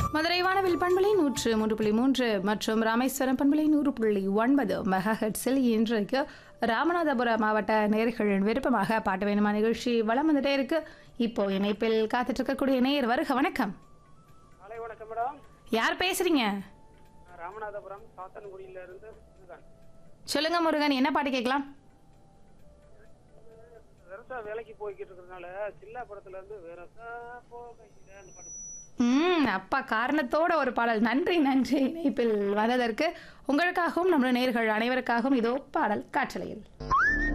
மதுரை வானவில் பண்பலை நூற்று மூன்று புள்ளி மூன்று மற்றும் ராமேஸ்வரம் பண்பலை நூறு புள்ளி ஒன்பது மெகா ஹெட்ஸில் இன்றைக்கு ராமநாதபுரம் மாவட்ட நேர்களின் விருப்பமாக பாட்டு வேணுமா நிகழ்ச்சி வளம் வந்துட்டே இருக்கு இப்போ இணைப்பில் காத்துட்டு இருக்கக்கூடிய நேர் வருக வணக்கம் காலை வணக்கம் மேடம் யார் பேசுறீங்க நான் ராமநாதபுரம் சாத்தன்குடியில இருந்து முருகன் சொல்லுங்க முருகன் என்ன பாட்டு கேட்கலாம் வெரசா வேலைக்கு போய்கிட்டு இருக்கிறதுனால சில்லா படத்துல இருந்து வெரசா போகையில அந்த பாட்டு ம் அப்பா காரணத்தோட ஒரு பாடல் நன்றி நன்றி இணைப்பில் வந்ததற்கு உங்களுக்காகவும் நம்முடைய நேர்கள் அனைவருக்காகவும் இதோ பாடல் காற்றலையில்